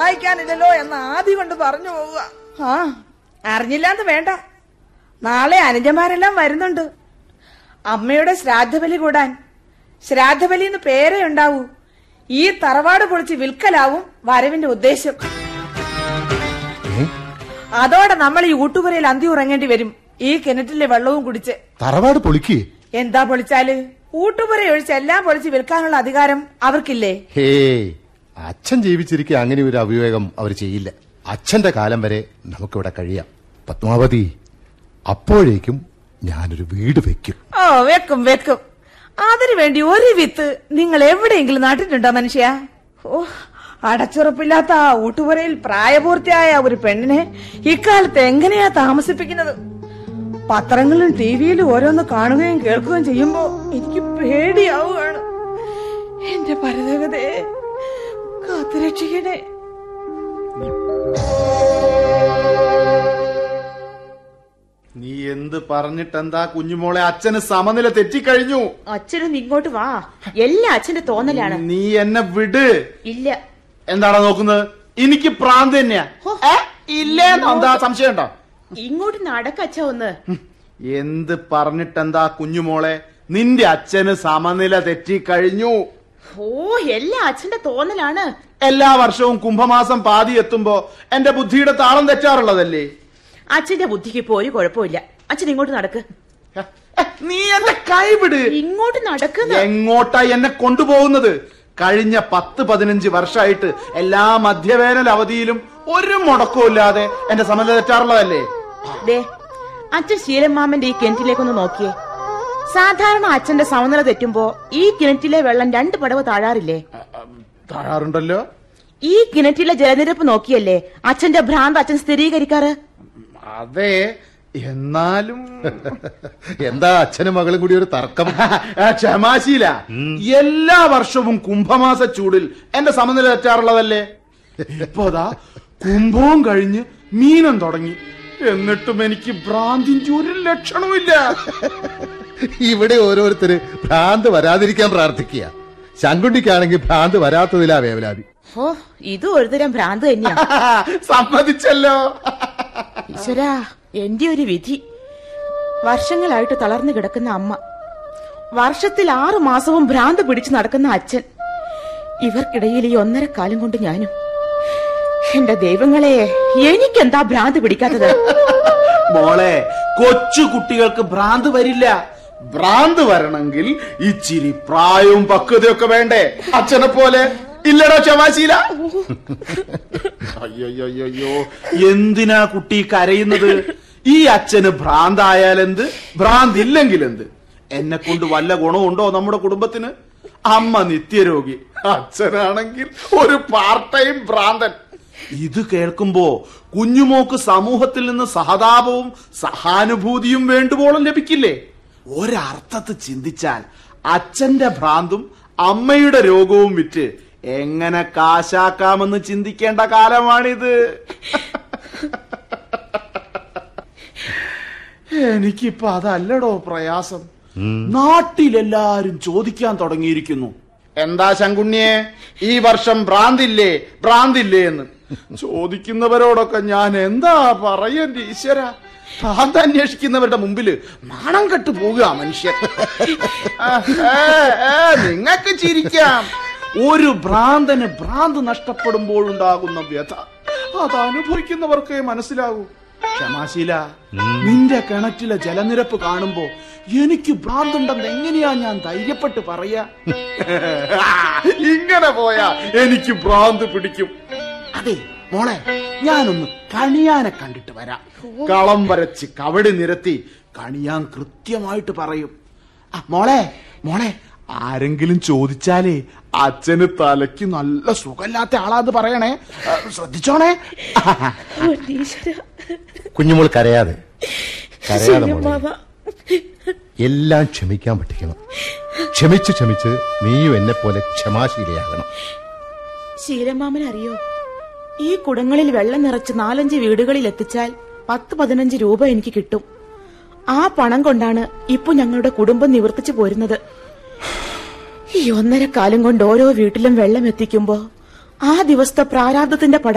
സഹായിക്കാനില്ലല്ലോ എന്ന് ആദ്യം കൊണ്ട് പറഞ്ഞു പോവുക ആ അറിഞ്ഞില്ലാന്ന് വേണ്ട നാളെ അനുജന്മാരെല്ലാം വരുന്നുണ്ട് അമ്മയുടെ ശ്രാദ്ധബലി കൂടാൻ ശ്രാദ്ധബലി എന്ന് പേരേ ഉണ്ടാവൂ ഈ തറവാട് പൊളിച്ച് വിൽക്കലാവും വരവിന്റെ ഉദ്ദേശം ഏ? അതോടെ നമ്മൾ ഈ ഊട്ടുപുരയിൽ അന്തി ഉറങ്ങേണ്ടി വരും ഈ കിണറ്റിലെ വെള്ളവും കുടിച്ച് തറവാട് പൊളിക്കേ എന്താ പൊളിച്ചാല് ഊട്ടുപുര ഒഴിച്ച് എല്ലാം പൊളിച്ച് വിൽക്കാനുള്ള അധികാരം അവർക്കില്ലേ ഹേ അച്ഛൻ ജീവിച്ചിരിക്കെ അങ്ങനെ ഒരു അവിവേകം അവർ ചെയ്യില്ല അച്ഛന്റെ കാലം വരെ നമുക്കിവിടെ കഴിയാം പത്മാവതി അപ്പോഴേക്കും ഞാനൊരു വീട് വെക്കും ഓ വെക്കും വെക്കും അതിനു വേണ്ടി ഒരു വിത്ത് നിങ്ങൾ എവിടെയെങ്കിലും നട്ടിട്ടുണ്ടോ മനുഷ്യ ഓ അടച്ചുറപ്പില്ലാത്ത ആ ഊട്ടുപുരയിൽ പ്രായപൂർത്തിയായ ഒരു പെണ്ണിനെ ഇക്കാലത്ത് എങ്ങനെയാ താമസിപ്പിക്കുന്നത് പത്രങ്ങളിലും ടിവിയിലും ഓരോന്ന് കാണുകയും കേൾക്കുകയും ചെയ്യുമ്പോ എനിക്ക് പേടിയാവുകയാണ് എന്റെ പരദേവതയെ കാത്തുരക്ഷിക്കണേ നീ എന്ത് പറഞ്ഞിട്ടെന്താ കുഞ്ഞുമോളെ അച്ഛന് സമനില തെറ്റിക്കഴിഞ്ഞു അച്ഛനൊന്ന് ഇങ്ങോട്ട് വാ എല്ലാം അച്ഛന്റെ തോന്നലാണ് നീ എന്നെ വിട് ഇല്ല എന്താടാ നോക്കുന്നത് എനിക്ക് പ്രാന്ത് തന്നെയാ ഏ? ഇല്ലേന്നോ എന്താ സംശയം ഉണ്ടോ ഇങ്ങോട്ട് നടക്കച്ച ഒന്ന് എന്ത് പറഞ്ഞിട്ടെന്താ കുഞ്ഞുമോളെ നിന്റെ അച്ഛന് സമനില തെറ്റിക്കഴിഞ്ഞു ഓ എല്ലാം അച്ഛന്റെ തോന്നലാണ് എല്ലാ വർഷവും കുംഭമാസം പാതി എത്തുമ്പോ എന്റെ ബുദ്ധിയുടെ താളം തെറ്റാറുള്ളതല്ലേ അച്ഛന്റെ ബുദ്ധിക്ക് ഇപ്പൊ ഒരു കുഴപ്പമില്ല അച്ഛൻ ഇങ്ങോട്ട് നടക്ക് ഏ, ഏ, നീ എന്റെ കൈവിട് ഇങ്ങോട്ട് നടക്കുന്ന എങ്ങോട്ടാ എന്നെ കൊണ്ടുപോകുന്നത് കഴിഞ്ഞ പത്ത് പതിനഞ്ച് വർഷമായിട്ട് എല്ലാ മധ്യവേനൽ അവധിയിലും ഒരു മുടക്കവും ഇല്ലാതെ എന്റെ സമനില തെറ്റാറുള്ളതല്ലേ ദേ അച്ഛൻ ശീലമാമന്റെ ഈ കിണറ്റിലേക്കൊന്ന് നോക്കിയേ സാധാരണ അച്ഛന്റെ സമനില തെറ്റുമ്പോ ഈ കിണറ്റിലെ വെള്ളം രണ്ട് പടവ് താഴാറില്ലേ താഴാറുണ്ടല്ലോ ഈ കിണറ്റിലെ ജലനിരപ്പ് നോക്കിയല്ലേ അച്ഛന്റെ ഭ്രാന്ത് അച്ഛൻ സ്ഥിരീകരിക്കാറ് അതെ എന്നാലും എന്താ അച്ഛനും മകളും കൂടി ഒരു തർക്കം ആ, ക്ഷമാശീല എല്ലാ വർഷവും കുംഭമാസ ചൂടിൽ എന്റെ സമനില തെറ്റാറുള്ളതല്ലേ ഇപ്പോതാ കുംഭവും കഴിഞ്ഞ് മീനം തുടങ്ങി എന്നിട്ടും എനിക്ക് ഭ്രാന്തിന്റെ ഒരു ലക്ഷണവുമില്ല ഇവിടെ ഓരോരുത്തര് ഭ്രാന്ത് വരാതിരിക്കാൻ പ്രാർത്ഥിക്കുക ശങ്കുണ്ടിക്കാണെങ്കിൽ ഭ്രാന്ത് വരാത്തതിലാ വേവലാതി ഓ ഇത് ഒരുതരം ഭ്രാന്ത് തന്നെയാ സമ്മതിച്ചല്ലോ ഈശ്വരാ എന്റെ ഒരു വിധി വർഷങ്ങളായിട്ട് തളർന്നു കിടക്കുന്ന അമ്മ വർഷത്തിൽ ആറു മാസവും ഭ്രാന്ത് പിടിച്ചു നടക്കുന്ന അച്ഛൻ ഇവർക്കിടയിൽ ഈ ഒന്നര കാലം കൊണ്ട് ഞാനും എന്റെ ദൈവങ്ങളെ എനിക്കെന്താ ഭ്രാന്ത് പിടിക്കാത്തത് മോളെ കൊച്ചു കുട്ടികൾക്ക് ഭ്രാന്ത് വരില്ല ഭ്രാന്ത് വരണമെങ്കിൽ ഇച്ചിരി പ്രായവും പക്വതയൊക്കെ വേണ്ടേ അച്ഛനെ പോലെ ഇല്ലടോ ക്ഷമാശീല അയ്യോ എന്തിനാ കുട്ടി കരയുന്നത് ഈ അച്ഛന് ഭ്രാന്തായാൽ എന്ത് ഭ്രാന്തില്ലെങ്കിൽ എന്ത് എന്നെ കൊണ്ട് വല്ല ഗുണമുണ്ടോ നമ്മുടെ കുടുംബത്തിന് അമ്മ നിത്യരോഗി അച്ഛനാണെങ്കിൽ ഒരു പാർട്ട് ടൈം ഭ്രാന്തൻ ഇത് കേൾക്കുമ്പോ കുഞ്ഞുമോക്ക് സമൂഹത്തിൽ നിന്ന് സഹതാപവും സഹാനുഭൂതിയും വേണ്ടുവോളം ലഭിക്കില്ലേ ഒരർത്ഥത്ത് ചിന്തിച്ചാൽ അച്ഛന്റെ ഭ്രാന്തും അമ്മയുടെ രോഗവും വിറ്റ് എങ്ങനെ കാശാക്കാമെന്ന് ചിന്തിക്കേണ്ട കാലമാണിത് എനിക്കിപ്പോ അതല്ലടോ പ്രയാസം നാട്ടിലെല്ലാരും ചോദിക്കാൻ തുടങ്ങിയിരിക്കുന്നു എന്താ ശങ്കുണ്ണിയെ ഈ വർഷം ഭ്രാന്തില്ലേ ഭ്രാന്തില്ലേ എന്ന് ചോദിക്കുന്നവരോടൊക്കെ ഞാൻ എന്താ പറയന്റെ ഈശ്വര ഭ്രാന്ത് അന്വേഷിക്കുന്നവരുടെ മുമ്പില് നാണം കെട്ടു പോകുക മനുഷ്യൻ ആ, ഏ, ഏ, നിങ്ങക്ക് ചിരിക്കാം ഒരു ഭ്രാന്തന് ഭ്രാന്ത് നഷ്ടപ്പെടുമ്പോഴുണ്ടാകുന്ന വ്യഥ അത് അനുഭവിക്കുന്നവർക്കേ മനസ്സിലാകൂ ക്ഷമാശീല നിന്റെ കിണറ്റിലെ ജലനിരപ്പ് കാണുമ്പോ എനിക്ക് ഭ്രാന്തുണ്ടെന്ന് എങ്ങനെയാ ഞാൻ ധൈര്യപ്പെട്ട് പറയാ ഇങ്ങനെ പോയാ എനിക്ക് ഭ്രാന്ത് പിടിക്കും അതെ മോളെ ഞാനൊന്ന് കണിയാനെ കണ്ടിട്ട് വരാം കളം വരച്ച് കവടി നിരത്തി കണിയാൻ കൃത്യമായിട്ട് പറയും ആ, മോളെ മോളെ ആരെങ്കിലും ചോദിച്ചാലേ അച്ഛന് തലയ്ക്ക് നല്ല സുഖമില്ലാത്ത ആളാന്ന് പറയണേ ആ, ശ്രദ്ധിച്ചോണേ കുഞ്ഞുമോൾ കരയാതെ കരയാതെ മോളെ എല്ലാം ക്ഷമിക്കാൻ പഠിക്കണം ക്ഷമിച്ച് ക്ഷമിച്ച് നീയും എന്നെ പോലെ ക്ഷമാശീലയാകണം ശീലമാമൻ അറിയോ ഈ കുടങ്ങളിൽ വെള്ളം നിറച്ച് നാലഞ്ച് വീടുകളിൽ എത്തിച്ചാൽ പത്ത് പതിനഞ്ച് രൂപ എനിക്ക് കിട്ടും ആ പണം കൊണ്ടാണ് ഇപ്പൊ ഞങ്ങളുടെ കുടുംബം നിവർത്തിച്ചു പോരുന്നത് ഈ ഒന്നര കാലം കൊണ്ട് ഓരോ വീട്ടിലും വെള്ളം എത്തിക്കുമ്പോ ആ ദിവസത്തെ പ്രാരാബ്ദത്തിന്റെ പട